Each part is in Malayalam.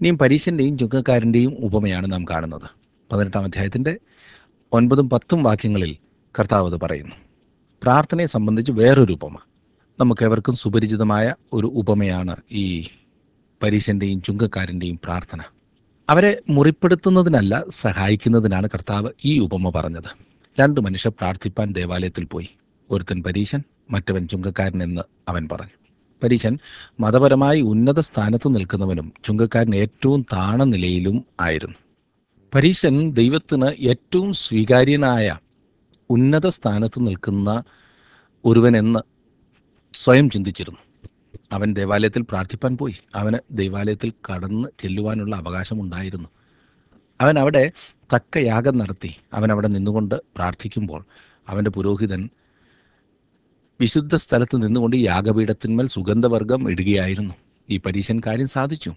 ഇനിയും പരീശൻ്റെയും ചുങ്കക്കാരൻ്റെയും ഉപമയാണ് നാം കാണുന്നത് പതിനെട്ടാം അധ്യായത്തിൻ്റെ ഒൻപതും പത്തും വാക്യങ്ങളിൽ കർത്താവ് അത് പറയുന്നു പ്രാർത്ഥനയെ സംബന്ധിച്ച് വേറൊരു ഉപമ നമുക്കേവർക്കും സുപരിചിതമായ ഒരു ഉപമയാണ് ഈ പരീശൻ്റെയും ചുങ്കക്കാരൻ്റെയും പ്രാർത്ഥന അവരെ മുറിപ്പെടുത്തുന്നതിനല്ല സഹായിക്കുന്നതിനാണ് കർത്താവ് ഈ ഉപമ പറഞ്ഞത് രണ്ട് മനുഷ്യർ പ്രാർത്ഥിപ്പാൻ ദേവാലയത്തിൽ പോയി ഒരുത്തൻ പരീശൻ മറ്റവൻ ചുങ്കക്കാരൻ എന്ന് അവൻ പറഞ്ഞു പരീശൻ മതപരമായി ഉന്നത സ്ഥാനത്ത് നിൽക്കുന്നവനും ചുങ്കക്കാരൻ ഏറ്റവും താണ നിലയിലും ആയിരുന്നു പരീശൻ ദൈവത്തിന് ഏറ്റവും സ്വീകാര്യനായ ഉന്നത സ്ഥാനത്ത് നിൽക്കുന്ന ഒരുവനെന്ന് സ്വയം ചിന്തിച്ചിരുന്നു അവൻ ദേവാലയത്തിൽ പ്രാർത്ഥിപ്പാൻ പോയി അവന് ദൈവാലയത്തിൽ കടന്ന് ചെല്ലുവാനുള്ള അവകാശമുണ്ടായിരുന്നു അവൻ അവിടെ തക്ക യാഗം നടത്തി അവൻ അവിടെ നിന്നുകൊണ്ട് പ്രാർത്ഥിക്കുമ്പോൾ അവൻ്റെ പുരോഹിതൻ വിശുദ്ധ സ്ഥലത്ത് നിന്നുകൊണ്ട് ഈ യാഗപീഠത്തിന്മേൽ സുഗന്ധവർഗം ഇടുകയായിരുന്നു ഈ പരീശൻ കാര്യം സാധിച്ചു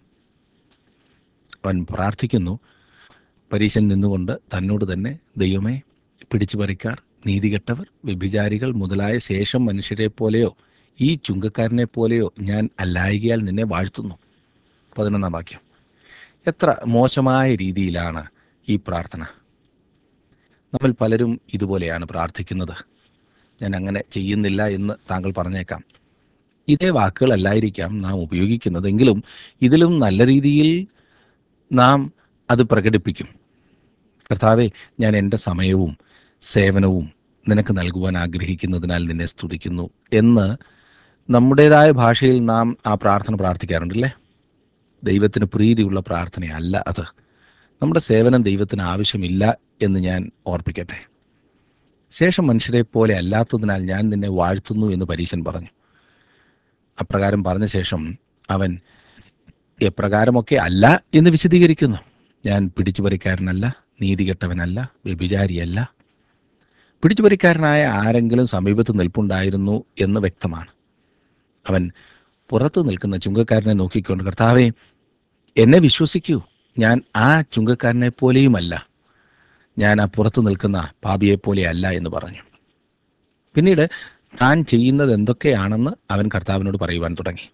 അവൻ പ്രാർത്ഥിക്കുന്നു പരീശൻ നിന്നുകൊണ്ട് തന്നോട് തന്നെ ദൈവമേ പിടിച്ചു പറിക്കാർ നീതികെട്ടവർ വ്യഭിചാരികൾ മുതലായ ശേഷം മനുഷ്യരെ പോലെയോ ഈ ചുങ്കക്കാരനെ പോലെയോ ഞാൻ അല്ലായികയാൽ നിന്നെ വാഴ്ത്തുന്നു പതിനൊന്നാം വാക്യം എത്ര മോശമായ രീതിയിലാണ് ഈ പ്രാർത്ഥന നമ്മൾ പലരും ഇതുപോലെയാണ് പ്രാർത്ഥിക്കുന്നത് ഞാൻ അങ്ങനെ ചെയ്യുന്നില്ല എന്ന് താങ്കൾ പറഞ്ഞേക്കാം ഇതേ വാക്കുകളല്ലായിരിക്കാം നാം ഉപയോഗിക്കുന്നതെങ്കിലും ഇതിലും നല്ല രീതിയിൽ നാം അത് പ്രകടിപ്പിക്കും കർത്താവെ ഞാൻ എൻ്റെ സമയവും സേവനവും നിനക്ക് നൽകുവാൻ ആഗ്രഹിക്കുന്നതിനാൽ നിന്നെ സ്തുതിക്കുന്നു എന്ന് നമ്മുടേതായ ഭാഷയിൽ നാം ആ പ്രാർത്ഥന പ്രാർത്ഥിക്കാറുണ്ടല്ലേ ദൈവത്തിന് പ്രീതിയുള്ള പ്രാർത്ഥനയല്ല അത് നമ്മുടെ സേവനം ദൈവത്തിന് ആവശ്യമില്ല എന്ന് ഞാൻ ഓർപ്പിക്കട്ടെ ശേഷം മനുഷ്യരെ പോലെ അല്ലാത്തതിനാൽ ഞാൻ നിന്നെ വാഴ്ത്തുന്നു എന്ന് പരീശൻ പറഞ്ഞു അപ്രകാരം പറഞ്ഞ ശേഷം അവൻ എപ്രകാരമൊക്കെ അല്ല എന്ന് വിശദീകരിക്കുന്നു ഞാൻ പിടിച്ചുപറിക്കാരനല്ല നീതികെട്ടവനല്ല വ്യഭിചാരിയല്ല പിടിച്ചുപറിക്കാരനായ ആരെങ്കിലും സമീപത്ത് നിൽപ്പുണ്ടായിരുന്നു എന്ന് വ്യക്തമാണ് അവൻ പുറത്തു നിൽക്കുന്ന ചുങ്കക്കാരനെ നോക്കിക്കൊണ്ട് കർത്താവെ എന്നെ വിശ്വസിക്കൂ ഞാൻ ആ ചുങ്കക്കാരനെ പോലെയുമല്ല ഞാൻ ആ പുറത്തു നിൽക്കുന്ന പാപിയെ പോലെയല്ല എന്ന് പറഞ്ഞു പിന്നീട് താൻ ചെയ്യുന്നത് എന്തൊക്കെയാണെന്ന് അവൻ കർത്താവിനോട് പറയുവാൻ തുടങ്ങി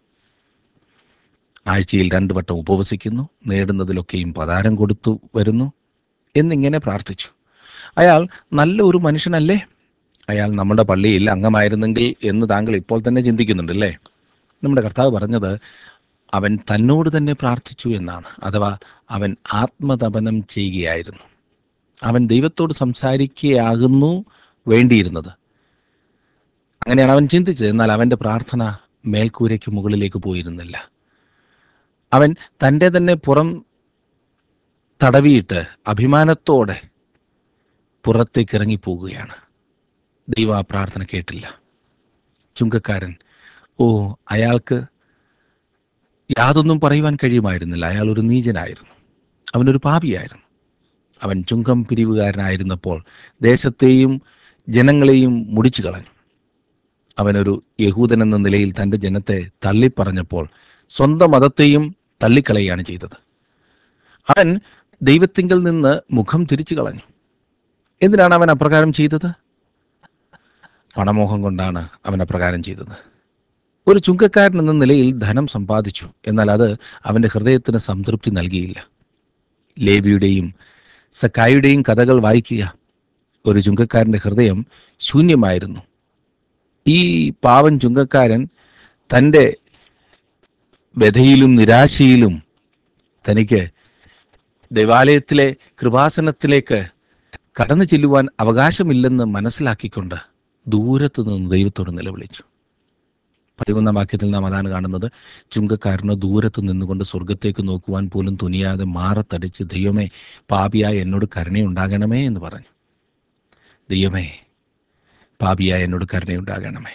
ആഴ്ചയിൽ രണ്ടു വട്ടം ഉപവസിക്കുന്നു നേടുന്നതിലൊക്കെയും പതാരം കൊടുത്തു വരുന്നു എന്നിങ്ങനെ പ്രാർത്ഥിച്ചു അയാൾ നല്ല ഒരു മനുഷ്യനല്ലേ അയാൾ നമ്മുടെ പള്ളിയിൽ അംഗമായിരുന്നെങ്കിൽ എന്ന് താങ്കൾ ഇപ്പോൾ തന്നെ ചിന്തിക്കുന്നുണ്ടല്ലേ നമ്മുടെ കർത്താവ് പറഞ്ഞത് അവൻ തന്നോട് തന്നെ പ്രാർത്ഥിച്ചു എന്നാണ് അഥവാ അവൻ ആത്മതപനം ചെയ്യുകയായിരുന്നു അവൻ ദൈവത്തോട് സംസാരിക്കുകയാകുന്നു വേണ്ടിയിരുന്നത് അങ്ങനെയാണ് അവൻ ചിന്തിച്ചത് എന്നാൽ അവൻ്റെ പ്രാർത്ഥന മേൽക്കൂരയ്ക്ക് മുകളിലേക്ക് പോയിരുന്നില്ല അവൻ തൻ്റെ തന്നെ പുറം തടവിയിട്ട് അഭിമാനത്തോടെ പുറത്തേക്ക് ഇറങ്ങിപ്പോവുകയാണ് ദൈവം ആ പ്രാർത്ഥന കേട്ടില്ല ചുങ്കക്കാരൻ ഓ അയാൾക്ക് യാതൊന്നും പറയുവാൻ കഴിയുമായിരുന്നില്ല അയാൾ ഒരു നീചനായിരുന്നു അവനൊരു പാപിയായിരുന്നു അവൻ ചുങ്കം പിരിവുകാരനായിരുന്നപ്പോൾ ദേശത്തെയും ജനങ്ങളെയും മുടിച്ചു കളഞ്ഞു അവനൊരു യഹൂദൻ എന്ന നിലയിൽ തൻ്റെ ജനത്തെ തള്ളിപ്പറഞ്ഞപ്പോൾ സ്വന്തം മതത്തെയും തള്ളിക്കളയുകയാണ് ചെയ്തത് അവൻ ദൈവത്തിങ്കൽ നിന്ന് മുഖം തിരിച്ചു കളഞ്ഞു എന്തിനാണ് അവൻ അപ്രകാരം ചെയ്തത് പണമോഹം കൊണ്ടാണ് അവൻ അപ്രകാരം ചെയ്തത് ഒരു ചുങ്കക്കാരൻ എന്ന നിലയിൽ ധനം സമ്പാദിച്ചു എന്നാൽ അത് അവൻ്റെ ഹൃദയത്തിന് സംതൃപ്തി നൽകിയില്ല ലേവിയുടെയും സക്കായിയുടെയും കഥകൾ വായിക്കുക ഒരു ചുങ്കക്കാരൻ്റെ ഹൃദയം ശൂന്യമായിരുന്നു ഈ പാവൻ ചുങ്കക്കാരൻ തൻ്റെ വ്യഥയിലും നിരാശയിലും തനിക്ക് ദേവാലയത്തിലെ കൃപാസനത്തിലേക്ക് കടന്നു ചെല്ലുവാൻ അവകാശമില്ലെന്ന് മനസ്സിലാക്കിക്കൊണ്ട് ദൂരത്ത് നിന്ന് ദൈവത്തോട് നിലവിളിച്ചു പതിമൂന്നാം വാക്യത്തിൽ നാം അതാണ് കാണുന്നത് ചുങ്കക്കാരന് ദൂരത്ത് നിന്നുകൊണ്ട് സ്വർഗത്തേക്ക് നോക്കുവാൻ പോലും തുനിയാതെ മാറത്തടിച്ച് ദൈവമേ പാപിയായ എന്നോട് കരുണയുണ്ടാകണമേ എന്ന് പറഞ്ഞു ദൈവമേ പാപിയായ എന്നോട് കരുണയുണ്ടാകണമേ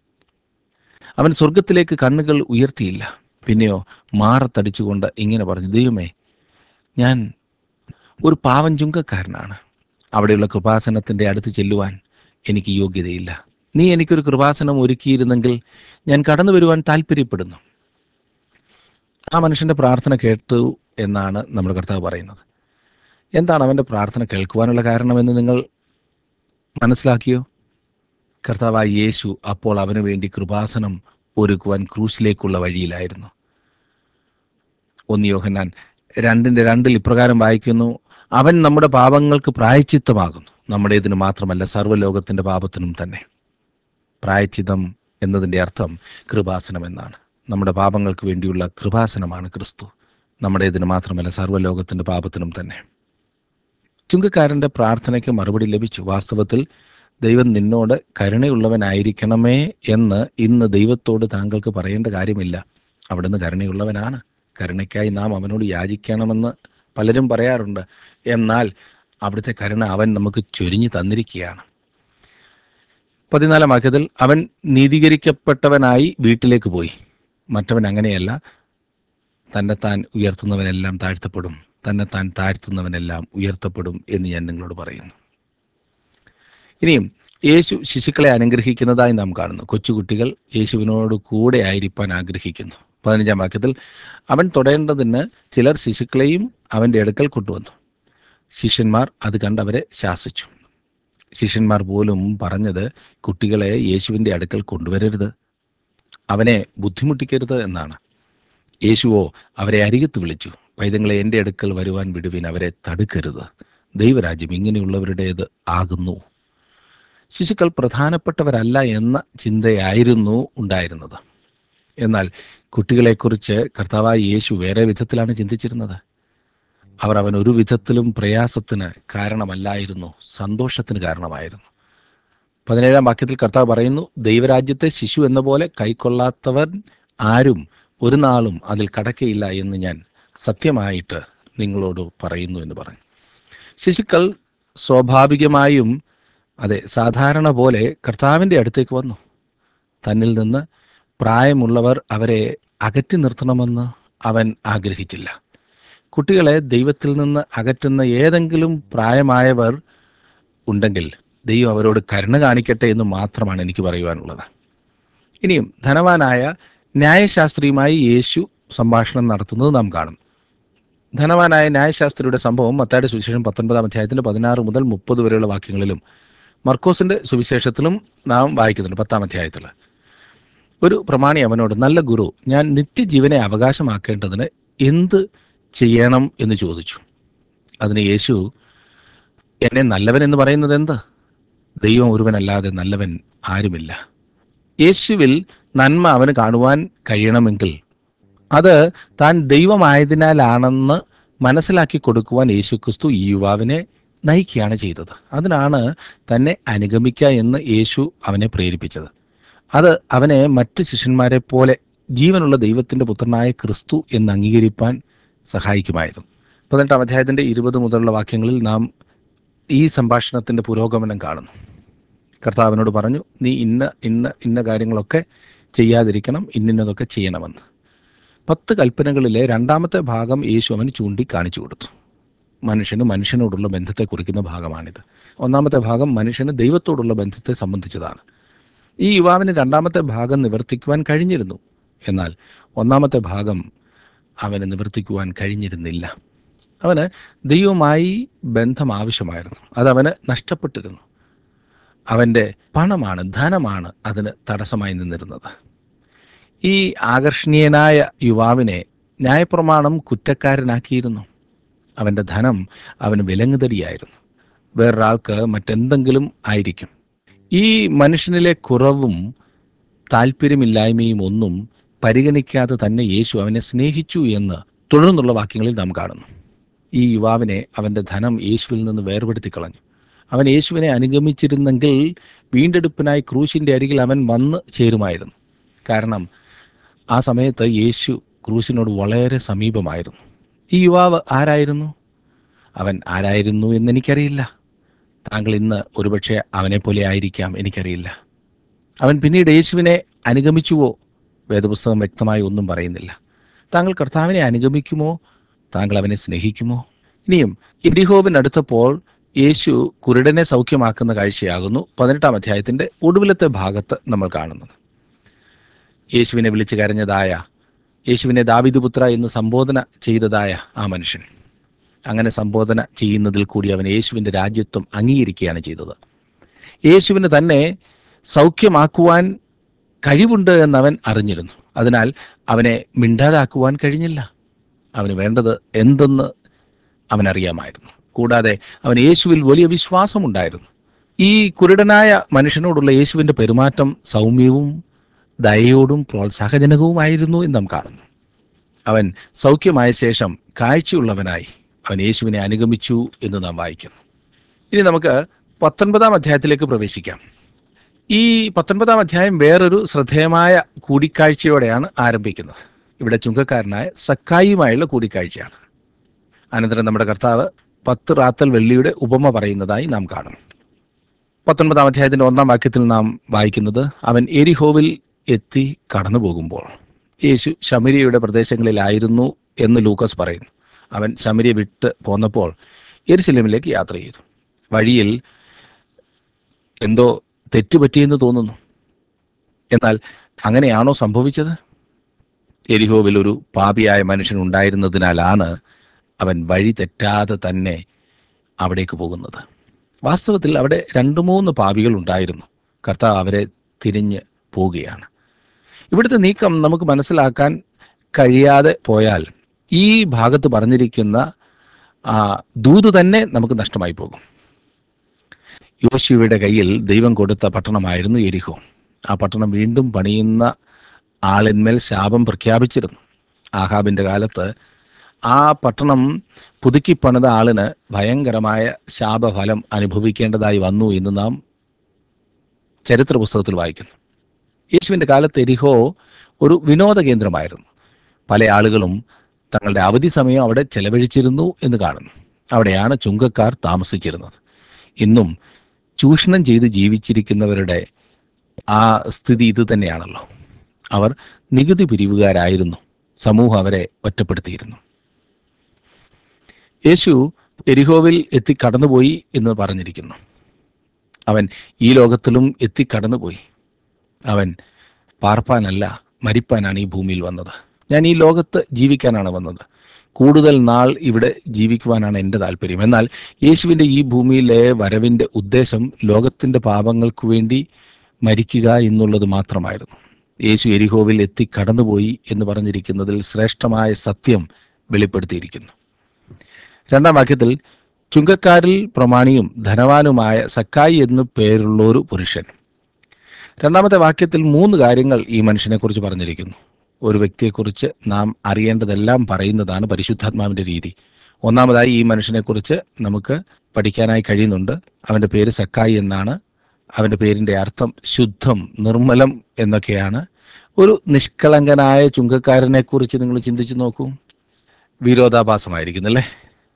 അവൻ സ്വർഗത്തിലേക്ക് കണ്ണുകൾ ഉയർത്തിയില്ല പിന്നെയോ മാറത്തടിച്ചുകൊണ്ട് ഇങ്ങനെ പറഞ്ഞു ദൈവമേ ഞാൻ ഒരു പാവൻ ചുങ്കക്കാരനാണ് അവിടെയുള്ള കൃപാസനത്തിൻ്റെ അടുത്ത് ചെല്ലുവാൻ എനിക്ക് യോഗ്യതയില്ല നീ എനിക്കൊരു കൃപാസനം ഒരുക്കിയിരുന്നെങ്കിൽ ഞാൻ കടന്നു വരുവാൻ താല്പര്യപ്പെടുന്നു ആ മനുഷ്യൻ്റെ പ്രാർത്ഥന കേട്ടു എന്നാണ് നമ്മുടെ കർത്താവ് പറയുന്നത് എന്താണ് അവൻ്റെ പ്രാർത്ഥന കേൾക്കുവാനുള്ള കാരണമെന്ന് നിങ്ങൾ മനസ്സിലാക്കിയോ കർത്താവായ യേശു അപ്പോൾ അവന് വേണ്ടി കൃപാസനം ഒരുക്കുവാൻ ക്രൂശിലേക്കുള്ള വഴിയിലായിരുന്നു ഒന്ന് യോഹന്നാൻ രണ്ടിന്റെ രണ്ടിൽ ഇപ്രകാരം വായിക്കുന്നു അവൻ നമ്മുടെ പാപങ്ങൾക്ക് പ്രായച്ചിത്തമാകുന്നു നമ്മുടേതിന് മാത്രമല്ല സർവ്വലോകത്തിന്റെ പാപത്തിനും തന്നെ പ്രായച്ചിതം എന്നതിൻ്റെ അർത്ഥം കൃപാസനം എന്നാണ് നമ്മുടെ പാപങ്ങൾക്ക് വേണ്ടിയുള്ള കൃപാസനമാണ് ക്രിസ്തു നമ്മുടേതിന് മാത്രമല്ല സർവ്വലോകത്തിന്റെ പാപത്തിനും തന്നെ ചുങ്കക്കാരന്റെ പ്രാർത്ഥനയ്ക്ക് മറുപടി ലഭിച്ചു വാസ്തവത്തിൽ ദൈവം നിന്നോട് കരുണയുള്ളവനായിരിക്കണമേ എന്ന് ഇന്ന് ദൈവത്തോട് താങ്കൾക്ക് പറയേണ്ട കാര്യമില്ല അവിടുന്ന് കരുണയുള്ളവനാണ് കരുണയ്ക്കായി നാം അവനോട് യാചിക്കണമെന്ന് പലരും പറയാറുണ്ട് എന്നാൽ അവിടുത്തെ കരുണ അവൻ നമുക്ക് ചൊരിഞ്ഞു തന്നിരിക്കുകയാണ് പതിനാലാം വാക്യത്തിൽ അവൻ നീതീകരിക്കപ്പെട്ടവനായി വീട്ടിലേക്ക് പോയി മറ്റവൻ അങ്ങനെയല്ല തന്നെത്താൻ ഉയർത്തുന്നവനെല്ലാം താഴ്ത്തപ്പെടും തന്നെത്താൻ താഴ്ത്തുന്നവനെല്ലാം ഉയർത്തപ്പെടും എന്ന് ഞാൻ നിങ്ങളോട് പറയുന്നു ഇനിയും യേശു ശിശുക്കളെ അനുഗ്രഹിക്കുന്നതായി നാം കാണുന്നു കൊച്ചുകുട്ടികൾ യേശുവിനോട് കൂടെ ആയിരിക്കാൻ ആഗ്രഹിക്കുന്നു പതിനഞ്ചാം വാക്യത്തിൽ അവൻ തൊടേണ്ടതിന് ചിലർ ശിശുക്കളെയും അവൻ്റെ അടുക്കൽ കൊണ്ടുവന്നു ശിഷ്യന്മാർ അത് കണ്ടവരെ ശാസിച്ചു ശിഷ്യന്മാർ പോലും പറഞ്ഞത് കുട്ടികളെ യേശുവിൻ്റെ അടുക്കൽ കൊണ്ടുവരരുത് അവനെ ബുദ്ധിമുട്ടിക്കരുത് എന്നാണ് യേശുവോ അവരെ അരികത്ത് വിളിച്ചു പൈതങ്ങളെ എൻ്റെ അടുക്കൽ വരുവാൻ വിടുവിൻ അവരെ തടുക്കരുത് ദൈവരാജ്യം ഇങ്ങനെയുള്ളവരുടേത് ആകുന്നു ശിശുക്കൾ പ്രധാനപ്പെട്ടവരല്ല എന്ന ചിന്തയായിരുന്നു ഉണ്ടായിരുന്നത് എന്നാൽ കുട്ടികളെക്കുറിച്ച് കർത്താവായ യേശു വേറെ വിധത്തിലാണ് ചിന്തിച്ചിരുന്നത് അവർ അവൻ ഒരു വിധത്തിലും പ്രയാസത്തിന് കാരണമല്ലായിരുന്നു സന്തോഷത്തിന് കാരണമായിരുന്നു പതിനേഴാം വാക്യത്തിൽ കർത്താവ് പറയുന്നു ദൈവരാജ്യത്തെ ശിശു എന്ന പോലെ കൈക്കൊള്ളാത്തവൻ ആരും ഒരു നാളും അതിൽ കടക്കയില്ല എന്ന് ഞാൻ സത്യമായിട്ട് നിങ്ങളോട് പറയുന്നു എന്ന് പറഞ്ഞു ശിശുക്കൾ സ്വാഭാവികമായും അതെ സാധാരണ പോലെ കർത്താവിൻ്റെ അടുത്തേക്ക് വന്നു തന്നിൽ നിന്ന് പ്രായമുള്ളവർ അവരെ അകറ്റി നിർത്തണമെന്ന് അവൻ ആഗ്രഹിച്ചില്ല കുട്ടികളെ ദൈവത്തിൽ നിന്ന് അകറ്റുന്ന ഏതെങ്കിലും പ്രായമായവർ ഉണ്ടെങ്കിൽ ദൈവം അവരോട് കരുണ കാണിക്കട്ടെ എന്ന് മാത്രമാണ് എനിക്ക് പറയുവാനുള്ളത് ഇനിയും ധനവാനായ ന്യായശാസ്ത്രിയുമായി യേശു സംഭാഷണം നടത്തുന്നത് നാം കാണും ധനവാനായ ന്യായശാസ്ത്രിയുടെ സംഭവം മത്തായുടെ സുവിശേഷം പത്തൊൻപതാം അധ്യായത്തിന്റെ പതിനാറ് മുതൽ മുപ്പത് വരെയുള്ള വാക്യങ്ങളിലും മർക്കോസിന്റെ സുവിശേഷത്തിലും നാം വായിക്കുന്നുണ്ട് പത്താം അധ്യായത്തിൽ ഒരു പ്രമാണി അവനോട് നല്ല ഗുരു ഞാൻ നിത്യജീവനെ അവകാശമാക്കേണ്ടതിന് എന്ത് ചെയ്യണം എന്ന് ചോദിച്ചു അതിന് യേശു എന്നെ നല്ലവൻ എന്ന് പറയുന്നത് എന്ത് ദൈവം ഒരുവനല്ലാതെ നല്ലവൻ ആരുമില്ല യേശുവിൽ നന്മ അവന് കാണുവാൻ കഴിയണമെങ്കിൽ അത് താൻ ദൈവമായതിനാലാണെന്ന് മനസ്സിലാക്കി കൊടുക്കുവാൻ യേശുക്രിസ്തു ഈ യുവാവിനെ നയിക്കുകയാണ് ചെയ്തത് അതിനാണ് തന്നെ അനുഗമിക്കുക എന്ന് യേശു അവനെ പ്രേരിപ്പിച്ചത് അത് അവനെ മറ്റ് ശിഷ്യന്മാരെ പോലെ ജീവനുള്ള ദൈവത്തിന്റെ പുത്രനായ ക്രിസ്തു എന്ന് അംഗീകരിപ്പാൻ സഹായിക്കുമായിരുന്നു പതിനെട്ടാം അധ്യായത്തിന്റെ ഇരുപത് മുതലുള്ള വാക്യങ്ങളിൽ നാം ഈ സംഭാഷണത്തിന്റെ പുരോഗമനം കാണുന്നു കർത്താവിനോട് പറഞ്ഞു നീ ഇന്ന ഇന്ന ഇന്ന കാര്യങ്ങളൊക്കെ ചെയ്യാതിരിക്കണം ഇന്നിന്നതൊക്കെ ചെയ്യണമെന്ന് പത്ത് കൽപ്പനകളിലെ രണ്ടാമത്തെ ഭാഗം യേശു അവന് ചൂണ്ടി കാണിച്ചു കൊടുത്തു മനുഷ്യന് മനുഷ്യനോടുള്ള ബന്ധത്തെ കുറിക്കുന്ന ഭാഗമാണിത് ഒന്നാമത്തെ ഭാഗം മനുഷ്യന് ദൈവത്തോടുള്ള ബന്ധത്തെ സംബന്ധിച്ചതാണ് ഈ യുവാവിന് രണ്ടാമത്തെ ഭാഗം നിവർത്തിക്കുവാൻ കഴിഞ്ഞിരുന്നു എന്നാൽ ഒന്നാമത്തെ ഭാഗം അവന് നിവർത്തിക്കുവാൻ കഴിഞ്ഞിരുന്നില്ല അവന് ദൈവവുമായി ബന്ധം ആവശ്യമായിരുന്നു അതവന് നഷ്ടപ്പെട്ടിരുന്നു അവൻ്റെ പണമാണ് ധനമാണ് അതിന് തടസ്സമായി നിന്നിരുന്നത് ഈ ആകർഷണീയനായ യുവാവിനെ ന്യായപ്രമാണം കുറ്റക്കാരനാക്കിയിരുന്നു അവൻ്റെ ധനം അവന് വിലങ്ങുതടിയായിരുന്നു വേറൊരാൾക്ക് മറ്റെന്തെങ്കിലും ആയിരിക്കും ഈ മനുഷ്യനിലെ കുറവും താല്പര്യമില്ലായ്മയും ഒന്നും പരിഗണിക്കാതെ തന്നെ യേശു അവനെ സ്നേഹിച്ചു എന്ന് തുടർന്നുള്ള വാക്യങ്ങളിൽ നാം കാണുന്നു ഈ യുവാവിനെ അവൻ്റെ ധനം യേശുവിൽ നിന്ന് വേർപെടുത്തി കളഞ്ഞു അവൻ യേശുവിനെ അനുഗമിച്ചിരുന്നെങ്കിൽ വീണ്ടെടുപ്പിനായി ക്രൂശിൻ്റെ അരികിൽ അവൻ വന്ന് ചേരുമായിരുന്നു കാരണം ആ സമയത്ത് യേശു ക്രൂശിനോട് വളരെ സമീപമായിരുന്നു ഈ യുവാവ് ആരായിരുന്നു അവൻ ആരായിരുന്നു എന്ന് എനിക്കറിയില്ല താങ്കൾ ഇന്ന് ഒരുപക്ഷെ അവനെ പോലെ ആയിരിക്കാം എനിക്കറിയില്ല അവൻ പിന്നീട് യേശുവിനെ അനുഗമിച്ചുവോ വേദപുസ്തകം വ്യക്തമായി ഒന്നും പറയുന്നില്ല താങ്കൾ കർത്താവിനെ അനുഗമിക്കുമോ താങ്കൾ അവനെ സ്നേഹിക്കുമോ ഇനിയും എരിഹോവിനടുത്തപ്പോൾ യേശു കുരുടനെ സൗഖ്യമാക്കുന്ന കാഴ്ചയാകുന്നു പതിനെട്ടാം അധ്യായത്തിന്റെ ഒടുവിലത്തെ ഭാഗത്ത് നമ്മൾ കാണുന്നത് യേശുവിനെ വിളിച്ചു കരഞ്ഞതായ യേശുവിനെ ദാവിദുപുത്ര എന്ന് സംബോധന ചെയ്തതായ ആ മനുഷ്യൻ അങ്ങനെ സംബോധന ചെയ്യുന്നതിൽ കൂടി അവൻ യേശുവിൻ്റെ രാജ്യത്വം അംഗീകരിക്കുകയാണ് ചെയ്തത് യേശുവിന് തന്നെ സൗഖ്യമാക്കുവാൻ കഴിവുണ്ട് എന്നവൻ അറിഞ്ഞിരുന്നു അതിനാൽ അവനെ മിണ്ടാതാക്കുവാൻ കഴിഞ്ഞില്ല അവന് വേണ്ടത് എന്തെന്ന് അവനറിയാമായിരുന്നു കൂടാതെ അവൻ യേശുവിൽ വലിയ വിശ്വാസമുണ്ടായിരുന്നു ഈ കുരുടനായ മനുഷ്യനോടുള്ള യേശുവിൻ്റെ പെരുമാറ്റം സൗമ്യവും ദയയോടും പ്രോത്സാഹജനകവുമായിരുന്നു എന്ന് നാം കാണുന്നു അവൻ സൗഖ്യമായ ശേഷം കാഴ്ചയുള്ളവനായി അവൻ യേശുവിനെ അനുഗമിച്ചു എന്ന് നാം വായിക്കുന്നു ഇനി നമുക്ക് പത്തൊൻപതാം അധ്യായത്തിലേക്ക് പ്രവേശിക്കാം ഈ പത്തൊൻപതാം അധ്യായം വേറൊരു ശ്രദ്ധേയമായ കൂടിക്കാഴ്ചയോടെയാണ് ആരംഭിക്കുന്നത് ഇവിടെ ചുങ്കക്കാരനായ സക്കായിയുമായുള്ള കൂടിക്കാഴ്ചയാണ് അനന്തരം നമ്മുടെ കർത്താവ് പത്ത് റാത്തൽ വെള്ളിയുടെ ഉപമ പറയുന്നതായി നാം കാണും പത്തൊൻപതാം അധ്യായത്തിന്റെ ഒന്നാം വാക്യത്തിൽ നാം വായിക്കുന്നത് അവൻ എരിഹോവിൽ എത്തി കടന്നു പോകുമ്പോൾ യേശു ശമരിയയുടെ പ്രദേശങ്ങളിലായിരുന്നു എന്ന് ലൂക്കസ് പറയുന്നു അവൻ ശമരിയ വിട്ട് പോന്നപ്പോൾ എരുസലേമിലേക്ക് യാത്ര ചെയ്തു വഴിയിൽ എന്തോ തെറ്റുപറ്റിയെന്ന് തോന്നുന്നു എന്നാൽ അങ്ങനെയാണോ സംഭവിച്ചത് എരിഹോവിൽ ഒരു പാപിയായ മനുഷ്യൻ ഉണ്ടായിരുന്നതിനാലാണ് അവൻ വഴി തെറ്റാതെ തന്നെ അവിടേക്ക് പോകുന്നത് വാസ്തവത്തിൽ അവിടെ രണ്ട് മൂന്ന് പാപികൾ ഉണ്ടായിരുന്നു കർത്താവ് അവരെ തിരിഞ്ഞ് പോവുകയാണ് ഇവിടുത്തെ നീക്കം നമുക്ക് മനസ്സിലാക്കാൻ കഴിയാതെ പോയാൽ ഈ ഭാഗത്ത് പറഞ്ഞിരിക്കുന്ന ആ, ദൂത് തന്നെ നമുക്ക് നഷ്ടമായി പോകും യോശുവയുടെ കയ്യിൽ ദൈവം കൊടുത്ത പട്ടണമായിരുന്നു എരിഹോ ആ പട്ടണം വീണ്ടും പണിയുന്ന ആളിന്മേൽ ശാപം പ്രഖ്യാപിച്ചിരുന്നു ആഹാബിന്റെ കാലത്ത് ആ പട്ടണം പുതുക്കി പണിത ആളിന് ഭയങ്കരമായ ശാപഫലം അനുഭവിക്കേണ്ടതായി വന്നു എന്ന് നാം ചരിത്ര പുസ്തകത്തിൽ വായിക്കുന്നു യേശുവിൻ്റെ കാലത്ത് എരിഹോ ഒരു വിനോദ കേന്ദ്രമായിരുന്നു പല ആളുകളും തങ്ങളുടെ അവധി സമയം അവിടെ ചെലവഴിച്ചിരുന്നു എന്ന് കാണുന്നു അവിടെയാണ് ചുങ്കക്കാർ താമസിച്ചിരുന്നത് ഇന്നും ചൂഷണം ചെയ്ത് ജീവിച്ചിരിക്കുന്നവരുടെ ആ സ്ഥിതി ഇത് തന്നെയാണല്ലോ അവർ നികുതി പിരിവുകാരായിരുന്നു സമൂഹം അവരെ ഒറ്റപ്പെടുത്തിയിരുന്നു യേശു എരിഹോവിൽ എത്തി കടന്നുപോയി എന്ന് പറഞ്ഞിരിക്കുന്നു അവൻ ഈ ലോകത്തിലും എത്തി കടന്നുപോയി അവൻ പാർപ്പാനല്ല മരിപ്പാനാണ് ഈ ഭൂമിയിൽ വന്നത് ഞാൻ ഈ ലോകത്ത് ജീവിക്കാനാണ് വന്നത് കൂടുതൽ നാൾ ഇവിടെ ജീവിക്കുവാനാണ് എൻ്റെ താല്പര്യം എന്നാൽ യേശുവിൻ്റെ ഈ ഭൂമിയിലെ വരവിൻ്റെ ഉദ്ദേശം ലോകത്തിൻ്റെ പാപങ്ങൾക്ക് വേണ്ടി മരിക്കുക എന്നുള്ളത് മാത്രമായിരുന്നു യേശു എരിഹോവിൽ എത്തി കടന്നുപോയി എന്ന് പറഞ്ഞിരിക്കുന്നതിൽ ശ്രേഷ്ഠമായ സത്യം വെളിപ്പെടുത്തിയിരിക്കുന്നു രണ്ടാം വാക്യത്തിൽ ചുങ്കക്കാരിൽ പ്രമാണിയും ധനവാനുമായ സക്കായി എന്നു പേരുള്ള ഒരു പുരുഷൻ രണ്ടാമത്തെ വാക്യത്തിൽ മൂന്ന് കാര്യങ്ങൾ ഈ മനുഷ്യനെക്കുറിച്ച് പറഞ്ഞിരിക്കുന്നു ഒരു വ്യക്തിയെക്കുറിച്ച് നാം അറിയേണ്ടതെല്ലാം പറയുന്നതാണ് പരിശുദ്ധാത്മാവിൻ്റെ രീതി ഒന്നാമതായി ഈ മനുഷ്യനെക്കുറിച്ച് നമുക്ക് പഠിക്കാനായി കഴിയുന്നുണ്ട് അവൻ്റെ പേര് സക്കായി എന്നാണ് അവൻ്റെ പേരിൻ്റെ അർത്ഥം ശുദ്ധം നിർമ്മലം എന്നൊക്കെയാണ് ഒരു നിഷ്കളങ്കനായ ചുങ്കക്കാരനെ കുറിച്ച് നിങ്ങൾ ചിന്തിച്ചു നോക്കൂ വിരോധാഭാസമായിരിക്കുന്നല്ലേ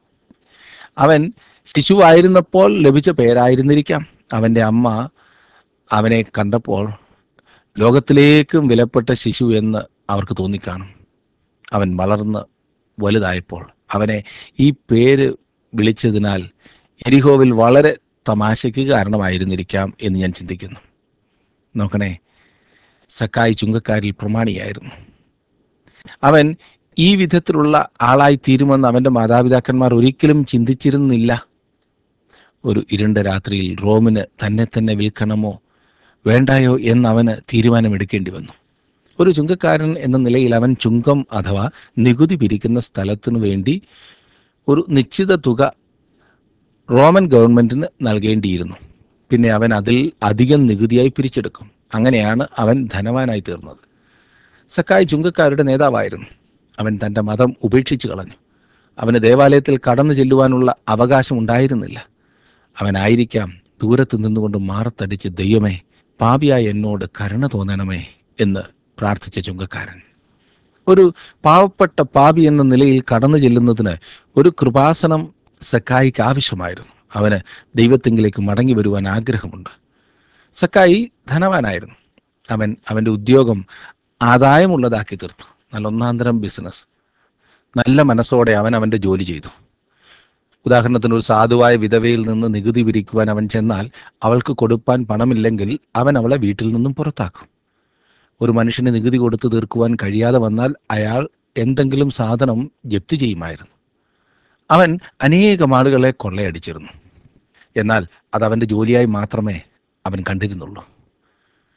അവൻ ശിശുവായിരുന്നപ്പോൾ ലഭിച്ച പേരായിരുന്നിരിക്കാം അവൻ്റെ അമ്മ അവനെ കണ്ടപ്പോൾ ലോകത്തിലേക്കും വിലപ്പെട്ട ശിശു എന്ന് അവർക്ക് തോന്നിക്കാണും അവൻ വളർന്ന് വലുതായപ്പോൾ അവനെ ഈ പേര് വിളിച്ചതിനാൽ എരിഹോവിൽ വളരെ തമാശയ്ക്ക് കാരണമായിരുന്നിരിക്കാം എന്ന് ഞാൻ ചിന്തിക്കുന്നു നോക്കണേ സക്കായി ചുങ്കക്കാരിൽ പ്രമാണിയായിരുന്നു അവൻ ഈ വിധത്തിലുള്ള ആളായി തീരുമെന്ന് അവൻ്റെ മാതാപിതാക്കന്മാർ ഒരിക്കലും ചിന്തിച്ചിരുന്നില്ല ഒരു ഇരുണ്ട രാത്രിയിൽ റോമിന് തന്നെ തന്നെ വിൽക്കണമോ വേണ്ടായോ എന്ന് അവന് തീരുമാനമെടുക്കേണ്ടി വന്നു ഒരു ചുങ്കക്കാരൻ എന്ന നിലയിൽ അവൻ ചുങ്കം അഥവാ നികുതി പിരിക്കുന്ന സ്ഥലത്തിനു വേണ്ടി ഒരു നിശ്ചിത തുക റോമൻ ഗവൺമെന്റിന് നൽകേണ്ടിയിരുന്നു പിന്നെ അവൻ അതിൽ അധികം നികുതിയായി പിരിച്ചെടുക്കും അങ്ങനെയാണ് അവൻ ധനവാനായി തീർന്നത് സക്കായി ചുങ്കക്കാരുടെ നേതാവായിരുന്നു അവൻ തൻ്റെ മതം ഉപേക്ഷിച്ചു കളഞ്ഞു അവന് ദേവാലയത്തിൽ കടന്നു ചെല്ലുവാനുള്ള അവകാശം ഉണ്ടായിരുന്നില്ല അവനായിരിക്കാം ദൂരത്ത് നിന്നുകൊണ്ട് മാറത്തടിച്ച് ദൈവമേ പാപിയായ എന്നോട് കരുണ തോന്നണമേ എന്ന് പ്രാർത്ഥിച്ച ചുങ്കക്കാരൻ ഒരു പാവപ്പെട്ട പാപി എന്ന നിലയിൽ കടന്നു ചെല്ലുന്നതിന് ഒരു കൃപാസനം സക്കായിക്ക് ആവശ്യമായിരുന്നു അവന് ദൈവത്തെങ്കിലേക്ക് മടങ്ങി വരുവാൻ ആഗ്രഹമുണ്ട് സക്കായി ധനവാനായിരുന്നു അവൻ അവൻ്റെ ഉദ്യോഗം ആദായമുള്ളതാക്കി തീർത്തു നല്ല ഒന്നാന്തരം ബിസിനസ് നല്ല മനസ്സോടെ അവൻ അവൻ്റെ ജോലി ചെയ്തു ഉദാഹരണത്തിന് ഒരു സാധുവായ വിധവയിൽ നിന്ന് നികുതി പിരിക്കുവാൻ അവൻ ചെന്നാൽ അവൾക്ക് കൊടുപ്പാൻ പണമില്ലെങ്കിൽ അവൻ അവളെ വീട്ടിൽ നിന്നും പുറത്താക്കും ഒരു മനുഷ്യന് നികുതി കൊടുത്തു തീർക്കുവാൻ കഴിയാതെ വന്നാൽ അയാൾ എന്തെങ്കിലും സാധനം ജപ്തി ചെയ്യുമായിരുന്നു അവൻ അനേകം ആളുകളെ കൊള്ളയടിച്ചിരുന്നു എന്നാൽ അത് അവൻ്റെ ജോലിയായി മാത്രമേ അവൻ കണ്ടിരുന്നുള്ളൂ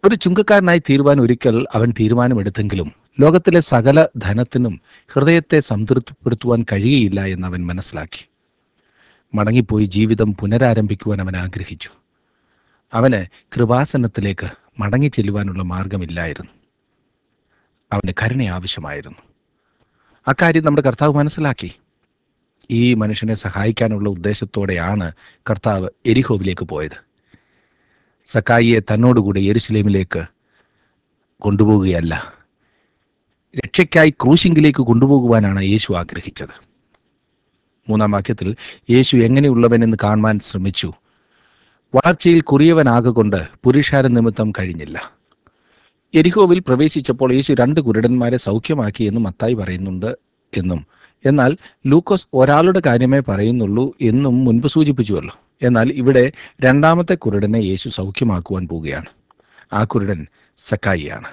ഒരു ചുങ്കക്കാരനായി തീരുവാൻ ഒരിക്കൽ അവൻ തീരുമാനമെടുത്തെങ്കിലും ലോകത്തിലെ സകല ധനത്തിനും ഹൃദയത്തെ സംതൃപ്തിപ്പെടുത്തുവാൻ കഴിയുകയില്ല എന്ന് അവൻ മനസ്സിലാക്കി മടങ്ങിപ്പോയി ജീവിതം പുനരാരംഭിക്കുവാൻ അവൻ ആഗ്രഹിച്ചു അവന് കൃപാസനത്തിലേക്ക് മടങ്ങി ചെല്ലുവാനുള്ള മാർഗമില്ലായിരുന്നു അവന് കരുണ ആവശ്യമായിരുന്നു അക്കാര്യം നമ്മുടെ കർത്താവ് മനസ്സിലാക്കി ഈ മനുഷ്യനെ സഹായിക്കാനുള്ള ഉദ്ദേശത്തോടെയാണ് കർത്താവ് എരിഹോവിലേക്ക് പോയത് സക്കായിയെ തന്നോടുകൂടെ യെരുശലേമിലേക്ക് കൊണ്ടുപോവുകയല്ല രക്ഷയ്ക്കായി ക്രൂശിങ്കിലേക്ക് കൊണ്ടുപോകുവാനാണ് യേശു ആഗ്രഹിച്ചത് മൂന്നാം വാക്യത്തിൽ യേശു എങ്ങനെയുള്ളവനെന്ന് കാണുവാൻ ശ്രമിച്ചു വളർച്ചയിൽ കുറിയവനാകൊണ്ട് പുരുഷാര നിമിത്തം കഴിഞ്ഞില്ല എരിഹോവിൽ പ്രവേശിച്ചപ്പോൾ യേശു രണ്ട് കുരുടന്മാരെ സൗഖ്യമാക്കി എന്ന് മത്തായി പറയുന്നുണ്ട് എന്നും എന്നാൽ ലൂക്കോസ് ഒരാളുടെ കാര്യമേ പറയുന്നുള്ളൂ എന്നും മുൻപ് സൂചിപ്പിച്ചുവല്ലോ എന്നാൽ ഇവിടെ രണ്ടാമത്തെ കുരുടനെ യേശു സൗഖ്യമാക്കുവാൻ പോവുകയാണ് ആ കുരുടൻ സക്കായിയാണ്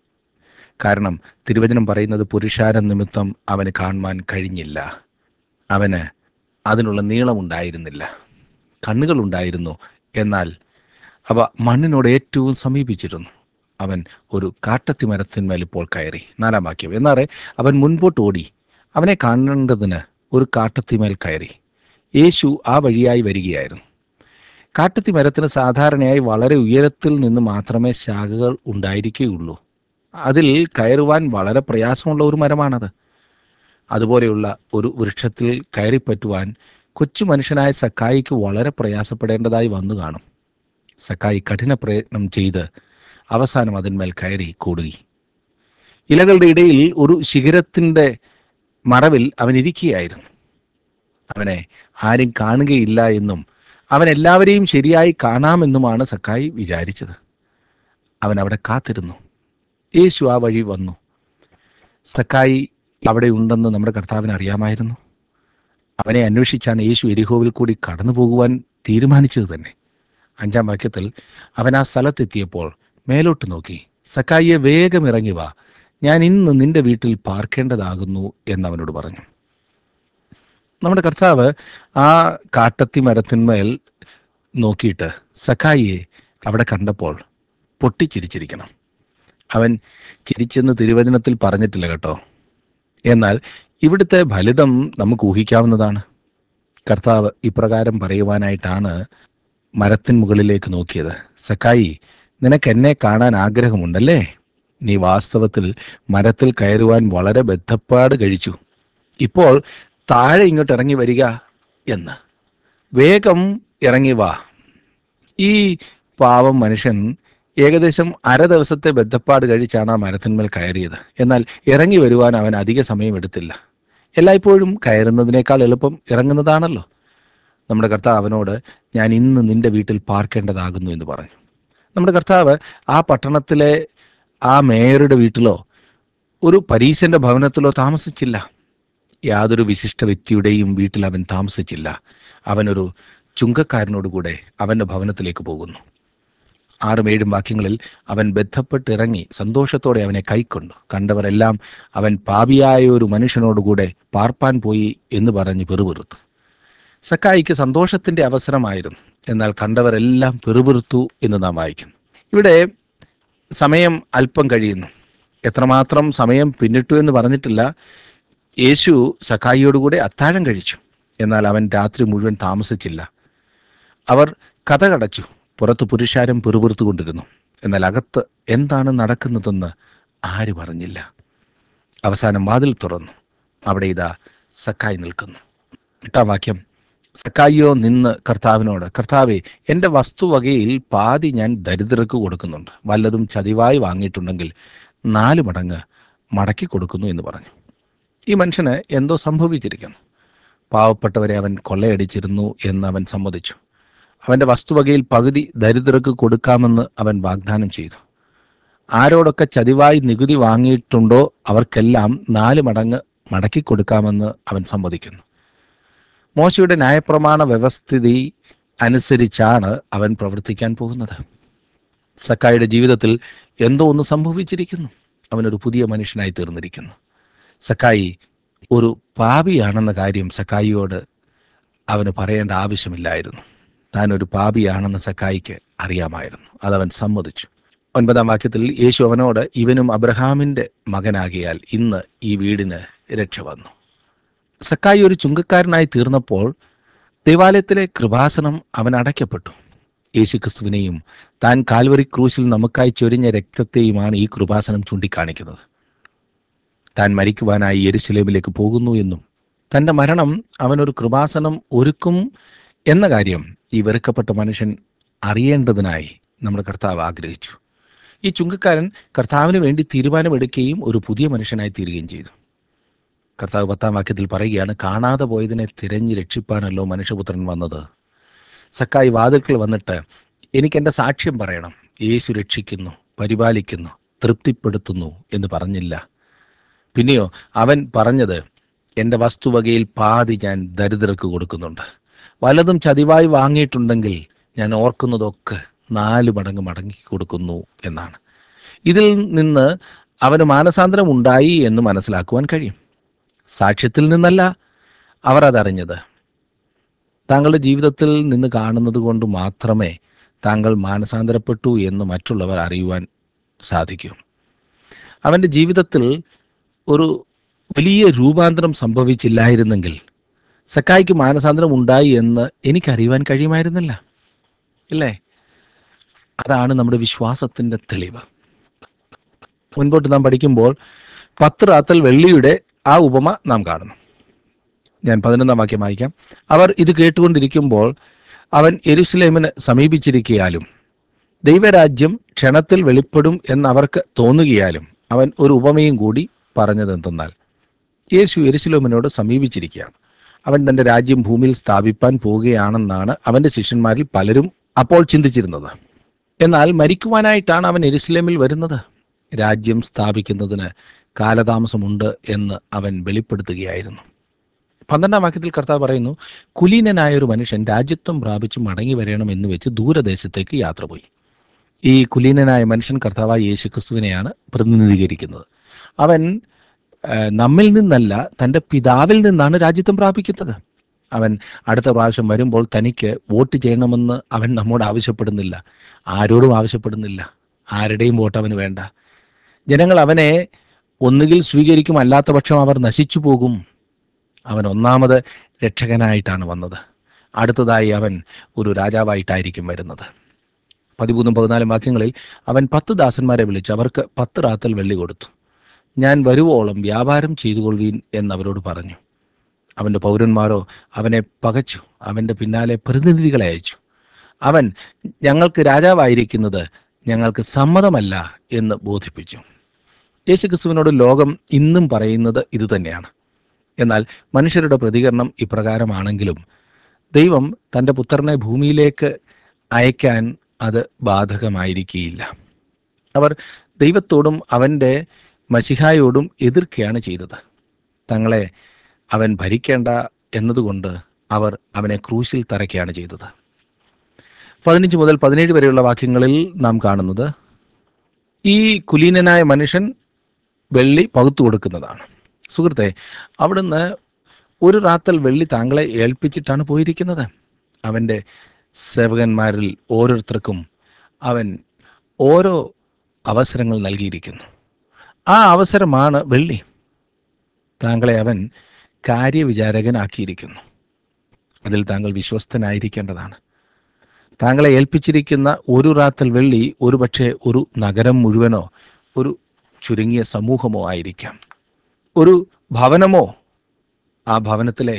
കാരണം തിരുവചനം പറയുന്നത് പുരുഷാര നിമിത്തം അവന് കാണുവാൻ കഴിഞ്ഞില്ല അവന് അതിനുള്ള നീളമുണ്ടായിരുന്നില്ല കണ്ണുകളുണ്ടായിരുന്നു എന്നാൽ അവ മണ്ണിനോട് ഏറ്റവും സമീപിച്ചിരുന്നു അവൻ ഒരു കാട്ടത്തി മരത്തിന്മേൽ ഇപ്പോൾ കയറി നാലാം വാക്യം എന്നാറെ അവൻ മുൻപോട്ട് ഓടി അവനെ കാണേണ്ടതിന് ഒരു കാട്ടത്തിമേൽ കയറി യേശു ആ വഴിയായി വരികയായിരുന്നു കാട്ടത്തി മരത്തിന് സാധാരണയായി വളരെ ഉയരത്തിൽ നിന്ന് മാത്രമേ ശാഖകൾ ഉണ്ടായിരിക്കുകയുള്ളൂ അതിൽ കയറുവാൻ വളരെ പ്രയാസമുള്ള ഒരു മരമാണത് അതുപോലെയുള്ള ഒരു വൃക്ഷത്തിൽ കയറിപ്പറ്റുവാൻ കൊച്ചു മനുഷ്യനായ സക്കായിക്ക് വളരെ പ്രയാസപ്പെടേണ്ടതായി വന്നു കാണും സക്കായി കഠിന പ്രയത്നം ചെയ്ത് അവസാനം അതിന്മേൽ കയറി കൂടുകി ഇലകളുടെ ഇടയിൽ ഒരു ശിഖരത്തിൻ്റെ മറവിൽ അവൻ ഇരിക്കുകയായിരുന്നു അവനെ ആരും കാണുകയില്ല എന്നും അവൻ എല്ലാവരെയും ശരിയായി കാണാമെന്നുമാണ് സക്കായി വിചാരിച്ചത് അവൻ അവിടെ കാത്തിരുന്നു യേശു ആ വഴി വന്നു സക്കായി അവിടെ ഉണ്ടെന്ന് നമ്മുടെ കർത്താവിന് അറിയാമായിരുന്നു അവനെ അന്വേഷിച്ചാണ് യേശു എരിഹോവിൽ കൂടി കടന്നു പോകുവാൻ തീരുമാനിച്ചത് തന്നെ അഞ്ചാം വാക്യത്തിൽ അവൻ ആ സ്ഥലത്തെത്തിയപ്പോൾ മേലോട്ട് നോക്കി സക്കായിയെ വേഗം ഇറങ്ങി വാ ഞാൻ ഇന്ന് നിന്റെ വീട്ടിൽ പാർക്കേണ്ടതാകുന്നു എന്നവനോട് പറഞ്ഞു നമ്മുടെ കർത്താവ് ആ കാട്ടത്തി മരത്തിന്മേൽ നോക്കിയിട്ട് സക്കായിയെ അവിടെ കണ്ടപ്പോൾ പൊട്ടിച്ചിരിച്ചിരിക്കണം അവൻ ചിരിച്ചെന്ന് തിരുവചനത്തിൽ പറഞ്ഞിട്ടില്ല കേട്ടോ എന്നാൽ ഇവിടുത്തെ ഫലിതം നമുക്ക് ഊഹിക്കാവുന്നതാണ് കർത്താവ് ഇപ്രകാരം പറയുവാനായിട്ടാണ് മരത്തിൻ മുകളിലേക്ക് നോക്കിയത് സക്കായി നിനക്ക് എന്നെ കാണാൻ ആഗ്രഹമുണ്ടല്ലേ നീ വാസ്തവത്തിൽ മരത്തിൽ കയറുവാൻ വളരെ ബദ്ധപ്പാട് കഴിച്ചു ഇപ്പോൾ താഴെ ഇങ്ങോട്ട് ഇറങ്ങി വരിക എന്ന് വേഗം ഇറങ്ങി വാ ഈ പാവം മനുഷ്യൻ ഏകദേശം അര ദിവസത്തെ ബദ്ധപ്പാട് കഴിച്ചാണ് ആ മരത്തിന്മേൽ കയറിയത് എന്നാൽ ഇറങ്ങി വരുവാൻ അവൻ അധിക സമയം എടുത്തില്ല എല്ലായ്പ്പോഴും കയറുന്നതിനേക്കാൾ എളുപ്പം ഇറങ്ങുന്നതാണല്ലോ നമ്മുടെ കർത്താവ് അവനോട് ഞാൻ ഇന്ന് നിന്റെ വീട്ടിൽ പാർക്കേണ്ടതാകുന്നു എന്ന് പറഞ്ഞു നമ്മുടെ കർത്താവ് ആ പട്ടണത്തിലെ ആ മേയറുടെ വീട്ടിലോ ഒരു പരീശന്റെ ഭവനത്തിലോ താമസിച്ചില്ല യാതൊരു വിശിഷ്ട വ്യക്തിയുടെയും വീട്ടിൽ അവൻ താമസിച്ചില്ല അവനൊരു ചുങ്കക്കാരനോടുകൂടെ അവൻ്റെ ഭവനത്തിലേക്ക് പോകുന്നു ആറും ഏഴും വാക്യങ്ങളിൽ അവൻ ബന്ധപ്പെട്ടിറങ്ങി സന്തോഷത്തോടെ അവനെ കൈക്കൊണ്ടു കണ്ടവരെല്ലാം അവൻ പാപിയായ ഒരു മനുഷ്യനോടുകൂടെ പാർപ്പാൻ പോയി എന്ന് പറഞ്ഞ് പെറുപിറുത്തു സക്കായിക്ക് സന്തോഷത്തിന്റെ അവസരമായിരുന്നു എന്നാൽ കണ്ടവരെല്ലാം പെറുപിറുത്തു എന്ന് നാം വായിക്കുന്നു ഇവിടെ സമയം അല്പം കഴിയുന്നു എത്രമാത്രം സമയം പിന്നിട്ടു എന്ന് പറഞ്ഞിട്ടില്ല യേശു സക്കായിയോടുകൂടെ അത്താഴം കഴിച്ചു എന്നാൽ അവൻ രാത്രി മുഴുവൻ താമസിച്ചില്ല അവർ കഥ കടച്ചു പുറത്ത് പുരുഷാരം പെറുപിറുത്തുകൊണ്ടിരുന്നു എന്നാൽ അകത്ത് എന്താണ് നടക്കുന്നതെന്ന് ആരും അറിഞ്ഞില്ല അവസാനം വാതിൽ തുറന്നു അവിടെ ഇതാ സക്കായി നിൽക്കുന്നു എട്ടാം വാക്യം സക്കായിയോ നിന്ന് കർത്താവിനോട് കർത്താവെ എൻ്റെ വസ്തുവകയിൽ പാതി ഞാൻ ദരിദ്രർക്ക് കൊടുക്കുന്നുണ്ട് വല്ലതും ചതിവായി വാങ്ങിയിട്ടുണ്ടെങ്കിൽ നാല് മടങ്ങ് മടക്കി കൊടുക്കുന്നു എന്ന് പറഞ്ഞു ഈ മനുഷ്യന് എന്തോ സംഭവിച്ചിരിക്കുന്നു പാവപ്പെട്ടവരെ അവൻ കൊള്ളയടിച്ചിരുന്നു എന്ന് അവൻ സമ്മതിച്ചു അവൻ്റെ വസ്തുവകയിൽ പകുതി ദരിദ്രർക്ക് കൊടുക്കാമെന്ന് അവൻ വാഗ്ദാനം ചെയ്തു ആരോടൊക്കെ ചതിവായി നികുതി വാങ്ങിയിട്ടുണ്ടോ അവർക്കെല്ലാം നാല് മടങ്ങ് മടക്കി കൊടുക്കാമെന്ന് അവൻ സമ്മതിക്കുന്നു മോശയുടെ ന്യായപ്രമാണ വ്യവസ്ഥിതി അനുസരിച്ചാണ് അവൻ പ്രവർത്തിക്കാൻ പോകുന്നത് സക്കായുടെ ജീവിതത്തിൽ എന്തോ ഒന്ന് സംഭവിച്ചിരിക്കുന്നു അവനൊരു പുതിയ മനുഷ്യനായി തീർന്നിരിക്കുന്നു സക്കായി ഒരു പാപിയാണെന്ന കാര്യം സക്കായിയോട് അവന് പറയേണ്ട ആവശ്യമില്ലായിരുന്നു താൻ ഒരു പാപിയാണെന്ന് സക്കായിക്ക് അറിയാമായിരുന്നു അതവൻ സമ്മതിച്ചു ഒൻപതാം വാക്യത്തിൽ യേശു അവനോട് ഇവനും അബ്രഹാമിന്റെ മകനാകിയാൽ ഇന്ന് ഈ വീടിന് രക്ഷ വന്നു സക്കായി ഒരു ചുങ്കക്കാരനായി തീർന്നപ്പോൾ ദേവാലയത്തിലെ കൃപാസനം അവൻ അടയ്ക്കപ്പെട്ടു യേശുക്രിസ്തുവിനെയും താൻ കാൽവറി ക്രൂശിൽ നമുക്കായി ചൊരിഞ്ഞ രക്തത്തെയുമാണ് ഈ കൃപാസനം ചൂണ്ടിക്കാണിക്കുന്നത് താൻ മരിക്കുവാനായി യെരുശലേമിലേക്ക് പോകുന്നു എന്നും തന്റെ മരണം അവനൊരു കൃപാസനം ഒരുക്കും എന്ന കാര്യം ഈ വെറുക്കപ്പെട്ട മനുഷ്യൻ അറിയേണ്ടതിനായി നമ്മുടെ കർത്താവ് ആഗ്രഹിച്ചു ഈ ചുങ്കക്കാരൻ കർത്താവിന് വേണ്ടി തീരുമാനമെടുക്കുകയും ഒരു പുതിയ മനുഷ്യനായി തീരുകയും ചെയ്തു കർത്താവ് പത്താം വാക്യത്തിൽ പറയുകയാണ് കാണാതെ പോയതിനെ തിരഞ്ഞ് രക്ഷിപ്പാനല്ലോ മനുഷ്യപുത്രൻ വന്നത് സക്കായി വാതിൽക്കൽ വന്നിട്ട് എനിക്ക് എൻ്റെ സാക്ഷ്യം പറയണം യേശു രക്ഷിക്കുന്നു പരിപാലിക്കുന്നു തൃപ്തിപ്പെടുത്തുന്നു എന്ന് പറഞ്ഞില്ല പിന്നെയോ അവൻ പറഞ്ഞത് എൻ്റെ വസ്തുവകയിൽ പാതി ഞാൻ ദരിദ്രർക്ക് കൊടുക്കുന്നുണ്ട് വലതും ചതിവായി വാങ്ങിയിട്ടുണ്ടെങ്കിൽ ഞാൻ ഓർക്കുന്നതൊക്കെ നാല് മടങ്ങ് മടങ്ങി കൊടുക്കുന്നു എന്നാണ് ഇതിൽ നിന്ന് അവന് മാനസാന്തരം ഉണ്ടായി എന്ന് മനസ്സിലാക്കുവാൻ കഴിയും സാക്ഷ്യത്തിൽ നിന്നല്ല അവർ അതറിഞ്ഞത് താങ്കളുടെ ജീവിതത്തിൽ നിന്ന് കാണുന്നത് കൊണ്ട് മാത്രമേ താങ്കൾ മാനസാന്തരപ്പെട്ടു എന്ന് മറ്റുള്ളവർ അറിയുവാൻ സാധിക്കൂ അവൻ്റെ ജീവിതത്തിൽ ഒരു വലിയ രൂപാന്തരം സംഭവിച്ചില്ലായിരുന്നെങ്കിൽ സക്കായിക്ക് മാനസാന്തരം ഉണ്ടായി എന്ന് എനിക്കറിയുവാൻ കഴിയുമായിരുന്നില്ല ഇല്ലേ അതാണ് നമ്മുടെ വിശ്വാസത്തിൻ്റെ തെളിവ് മുൻപോട്ട് നാം പഠിക്കുമ്പോൾ പത്ത് റാത്തൽ വെള്ളിയുടെ ആ ഉപമ നാം കാണുന്നു ഞാൻ പതിനൊന്നാം വാക്യം വായിക്കാം അവർ ഇത് കേട്ടുകൊണ്ടിരിക്കുമ്പോൾ അവൻ എരുസലേമിന് സമീപിച്ചിരിക്കയാലും ദൈവരാജ്യം ക്ഷണത്തിൽ വെളിപ്പെടും എന്ന് അവർക്ക് തോന്നുകയാലും അവൻ ഒരു ഉപമയും കൂടി പറഞ്ഞതെന്തെന്നാൽ യേശു എരുസലേമിനോട് സമീപിച്ചിരിക്കുകയാണ് അവൻ തന്റെ രാജ്യം ഭൂമിയിൽ സ്ഥാപിപ്പാൻ പോവുകയാണെന്നാണ് അവന്റെ ശിഷ്യന്മാരിൽ പലരും അപ്പോൾ ചിന്തിച്ചിരുന്നത് എന്നാൽ മരിക്കുവാനായിട്ടാണ് അവൻ എരുസലേമിൽ വരുന്നത് രാജ്യം സ്ഥാപിക്കുന്നതിന് കാലതാമസമുണ്ട് എന്ന് അവൻ വെളിപ്പെടുത്തുകയായിരുന്നു പന്ത്രണ്ടാം വാക്യത്തിൽ കർത്താവ് പറയുന്നു കുലീനനായ ഒരു മനുഷ്യൻ രാജ്യത്വം പ്രാപിച്ച് മടങ്ങി വരണം എന്ന് വെച്ച് ദൂരദേശത്തേക്ക് യാത്ര പോയി ഈ കുലീനനായ മനുഷ്യൻ കർത്താവായ യേശു ക്രിസ്തുവിനെയാണ് പ്രതിനിധീകരിക്കുന്നത് അവൻ ആ, നമ്മിൽ നിന്നല്ല തൻ്റെ പിതാവിൽ നിന്നാണ് രാജ്യത്വം പ്രാപിക്കുന്നത് അവൻ അടുത്ത പ്രാവശ്യം വരുമ്പോൾ തനിക്ക് വോട്ട് ചെയ്യണമെന്ന് അവൻ നമ്മോട് ആവശ്യപ്പെടുന്നില്ല ആരോടും ആവശ്യപ്പെടുന്നില്ല ആരുടെയും വോട്ട് അവന് വേണ്ട ജനങ്ങൾ അവനെ ഒന്നുകിൽ സ്വീകരിക്കും അല്ലാത്ത പക്ഷം അവർ നശിച്ചു പോകും അവൻ ഒന്നാമത് രക്ഷകനായിട്ടാണ് വന്നത് അടുത്തതായി അവൻ ഒരു രാജാവായിട്ടായിരിക്കും വരുന്നത് പതിമൂന്നും പതിനാലും വാക്യങ്ങളിൽ അവൻ പത്ത് ദാസന്മാരെ വിളിച്ച് അവർക്ക് പത്ത് റാത്തൽ വെള്ളി കൊടുത്തു ഞാൻ വരുവോളം വ്യാപാരം ചെയ്തുകൊള്ളുവീൻ എന്നവരോട് പറഞ്ഞു അവൻ്റെ പൗരന്മാരോ അവനെ പകച്ചു അവൻ്റെ പിന്നാലെ പ്രതിനിധികളെ അയച്ചു അവൻ ഞങ്ങൾക്ക് രാജാവായിരിക്കുന്നത് ഞങ്ങൾക്ക് സമ്മതമല്ല എന്ന് ബോധിപ്പിച്ചു യേശുക്രിസ്തുവിനോട് ലോകം ഇന്നും പറയുന്നത് ഇത് തന്നെയാണ് എന്നാൽ മനുഷ്യരുടെ പ്രതികരണം ഇപ്രകാരമാണെങ്കിലും ദൈവം തൻ്റെ പുത്രനെ ഭൂമിയിലേക്ക് അയക്കാൻ അത് ബാധകമായിരിക്കുകയില്ല അവർ ദൈവത്തോടും അവൻ്റെ മസിഹായോടും എതിർക്കുകയാണ് ചെയ്തത് തങ്ങളെ അവൻ ഭരിക്കേണ്ട എന്നതുകൊണ്ട് അവർ അവനെ ക്രൂശിൽ തറയ്ക്കുകയാണ് ചെയ്തത് പതിനഞ്ച് മുതൽ പതിനേഴ് വരെയുള്ള വാക്യങ്ങളിൽ നാം കാണുന്നത് ഈ കുലീനനായ മനുഷ്യൻ വെള്ളി പകുത്തു കൊടുക്കുന്നതാണ് സുഹൃത്തെ അവിടുന്ന് ഒരു റാത്തൽ വെള്ളി താങ്കളെ ഏൽപ്പിച്ചിട്ടാണ് പോയിരിക്കുന്നത് അവൻ്റെ സേവകന്മാരിൽ ഓരോരുത്തർക്കും അവൻ ഓരോ അവസരങ്ങൾ നൽകിയിരിക്കുന്നു ആ അവസരമാണ് വെള്ളി താങ്കളെ അവൻ കാര്യവിചാരകനാക്കിയിരിക്കുന്നു അതിൽ താങ്കൾ വിശ്വസ്തനായിരിക്കേണ്ടതാണ് താങ്കളെ ഏൽപ്പിച്ചിരിക്കുന്ന ഒരു റാത്തൽ വെള്ളി ഒരുപക്ഷെ ഒരു നഗരം മുഴുവനോ ഒരു ചുരുങ്ങിയ സമൂഹമോ ആയിരിക്കാം ഒരു ഭവനമോ ആ ഭവനത്തിലെ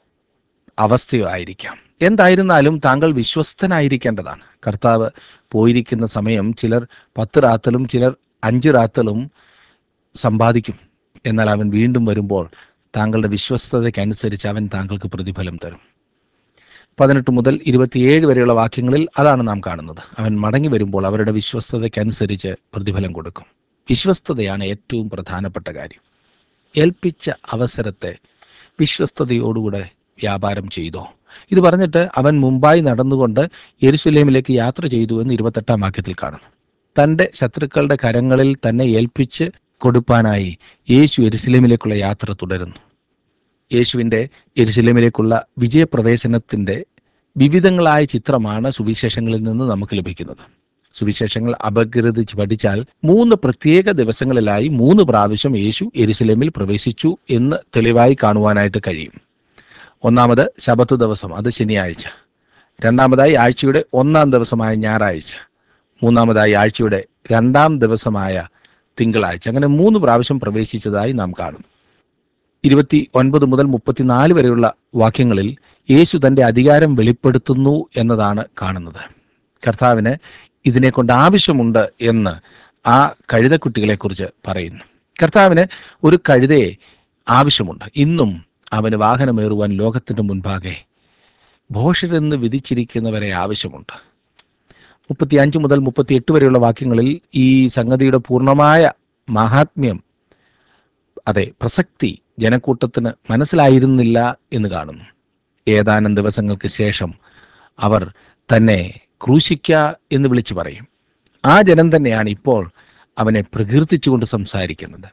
അവസ്ഥയോ ആയിരിക്കാം എന്തായിരുന്നാലും താങ്കൾ വിശ്വസ്തനായിരിക്കേണ്ടതാണ് കർത്താവ് പോയിരിക്കുന്ന സമയം ചിലർ പത്ത് റാത്തലും ചിലർ അഞ്ച് റാത്തലും സമ്പാദിക്കും എന്നാൽ അവൻ വീണ്ടും വരുമ്പോൾ താങ്കളുടെ വിശ്വസ്തതയ്ക്കനുസരിച്ച് അവൻ താങ്കൾക്ക് പ്രതിഫലം തരും പതിനെട്ട് മുതൽ ഇരുപത്തിയേഴ് വരെയുള്ള വാക്യങ്ങളിൽ അതാണ് നാം കാണുന്നത് അവൻ മടങ്ങി വരുമ്പോൾ അവരുടെ വിശ്വസ്തതയ്ക്കനുസരിച്ച് പ്രതിഫലം കൊടുക്കും വിശ്വസ്തതയാണ് ഏറ്റവും പ്രധാനപ്പെട്ട കാര്യം ഏൽപ്പിച്ച അവസരത്തെ വിശ്വസ്തയോടുകൂടെ വ്യാപാരം ചെയ്തോ ഇത് പറഞ്ഞിട്ട് അവൻ മുമ്പായി നടന്നുകൊണ്ട് യെരുസലേമിലേക്ക് യാത്ര ചെയ്തു എന്ന് ഇരുപത്തെട്ടാം വാക്യത്തിൽ കാണുന്നു തൻ്റെ ശത്രുക്കളുടെ കരങ്ങളിൽ തന്നെ ഏൽപ്പിച്ച് കൊടുപ്പാനായി യേശു യെരുസലേമിലേക്കുള്ള യാത്ര തുടരുന്നു യേശുവിൻ്റെ യെരുസലേമിലേക്കുള്ള വിജയപ്രവേശനത്തിൻ്റെ വിവിധങ്ങളായ ചിത്രമാണ് സുവിശേഷങ്ങളിൽ നിന്ന് നമുക്ക് ലഭിക്കുന്നത് സുവിശേഷങ്ങൾ അപഗ്രഥിച്ച് പഠിച്ചാൽ മൂന്ന് പ്രത്യേക ദിവസങ്ങളിലായി മൂന്ന് പ്രാവശ്യം യേശു എരുസലേമിൽ പ്രവേശിച്ചു എന്ന് തെളിവായി കാണുവാനായിട്ട് കഴിയും ഒന്നാമത് ശബത്ത് ദിവസം അത് ശനിയാഴ്ച രണ്ടാമതായി ആഴ്ചയുടെ ഒന്നാം ദിവസമായ ഞായറാഴ്ച മൂന്നാമതായി ആഴ്ചയുടെ രണ്ടാം ദിവസമായ തിങ്കളാഴ്ച അങ്ങനെ മൂന്ന് പ്രാവശ്യം പ്രവേശിച്ചതായി നാം കാണും ഇരുപത്തി ഒൻപത് മുതൽ മുപ്പത്തിനാല് വരെയുള്ള വാക്യങ്ങളിൽ യേശു തന്റെ അധികാരം വെളിപ്പെടുത്തുന്നു എന്നതാണ് കാണുന്നത് കർത്താവിന് ഇതിനെ കൊണ്ട് ആവശ്യമുണ്ട് എന്ന് ആ കഴുതക്കുട്ടികളെക്കുറിച്ച് പറയുന്നു കർത്താവിന് ഒരു കഴുതയെ ആവശ്യമുണ്ട് ഇന്നും അവന് വാഹനമേറുവാൻ ലോകത്തിന്റെ മുൻപാകെ ഭോഷരെന്ന് വിധിച്ചിരിക്കുന്നവരെ ആവശ്യമുണ്ട് മുപ്പത്തി അഞ്ച് മുതൽ മുപ്പത്തി എട്ട് വരെയുള്ള വാക്യങ്ങളിൽ ഈ സംഗതിയുടെ പൂർണ്ണമായ മഹാത്മ്യം അതെ പ്രസക്തി ജനക്കൂട്ടത്തിന് മനസ്സിലായിരുന്നില്ല എന്ന് കാണുന്നു ഏതാനും ദിവസങ്ങൾക്ക് ശേഷം അവർ തന്നെ ക്രൂശിക്ക എന്ന് വിളിച്ചു പറയും ആ ജനം തന്നെയാണ് ഇപ്പോൾ അവനെ പ്രകീർത്തിച്ചുകൊണ്ട് സംസാരിക്കുന്നത്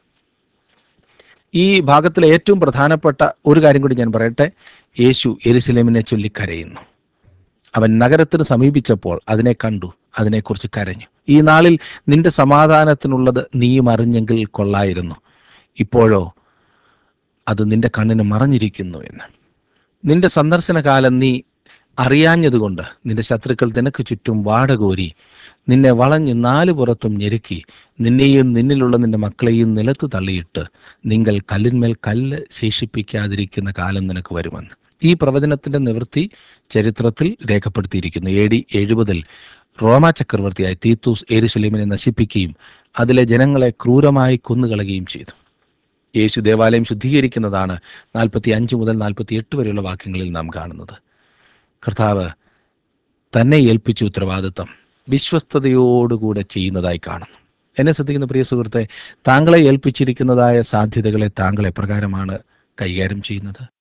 ഈ ഭാഗത്തിലെ ഏറ്റവും പ്രധാനപ്പെട്ട ഒരു കാര്യം കൂടി ഞാൻ പറയട്ടെ യേശു എരുസലേമിനെ ചൊല്ലി കരയുന്നു അവൻ നഗരത്തിന് സമീപിച്ചപ്പോൾ അതിനെ കണ്ടു അതിനെക്കുറിച്ച് കരഞ്ഞു ഈ നാളിൽ നിന്റെ സമാധാനത്തിനുള്ളത് നീയും അറിഞ്ഞെങ്കിൽ കൊള്ളായിരുന്നു ഇപ്പോഴോ അത് നിന്റെ കണ്ണിന് മറഞ്ഞിരിക്കുന്നു എന്ന് നിന്റെ സന്ദർശനകാലം നീ അറിയാഞ്ഞതുകൊണ്ട് നിന്റെ ശത്രുക്കൾ നിനക്ക് ചുറ്റും വാടകോരി നിന്നെ വളഞ്ഞ് നാല് പുറത്തും ഞെരുക്കി നിന്നെയും നിന്നിലുള്ള നിന്റെ മക്കളെയും നിലത്ത് തള്ളിയിട്ട് നിങ്ങൾ കല്ലിന്മേൽ കല്ല് ശേഷിപ്പിക്കാതിരിക്കുന്ന കാലം നിനക്ക് വരുമെന്ന് ഈ പ്രവചനത്തിന്റെ നിവൃത്തി ചരിത്രത്തിൽ രേഖപ്പെടുത്തിയിരിക്കുന്നു എ ഡി എഴുപതിൽ റോമ ചക്രവർത്തിയായ തീത്തൂസ് എരുസലേമിനെ നശിപ്പിക്കുകയും അതിലെ ജനങ്ങളെ ക്രൂരമായി കൊന്നുകളയുകയും ചെയ്തു യേശു ദേവാലയം ശുദ്ധീകരിക്കുന്നതാണ് നാൽപ്പത്തി അഞ്ച് മുതൽ നാൽപ്പത്തി എട്ട് വരെയുള്ള വാക്യങ്ങളിൽ നാം കാണുന്നത് കർത്താവ് തന്നെ ഏൽപ്പിച്ച ഉത്തരവാദിത്വം വിശ്വസ്തയോടുകൂടെ ചെയ്യുന്നതായി കാണുന്നു എന്നെ ശ്രദ്ധിക്കുന്ന പ്രിയ സുഹൃത്തെ താങ്കളെ ഏൽപ്പിച്ചിരിക്കുന്നതായ സാധ്യതകളെ താങ്കൾ എപ്രകാരമാണ് കൈകാര്യം ചെയ്യുന്നത്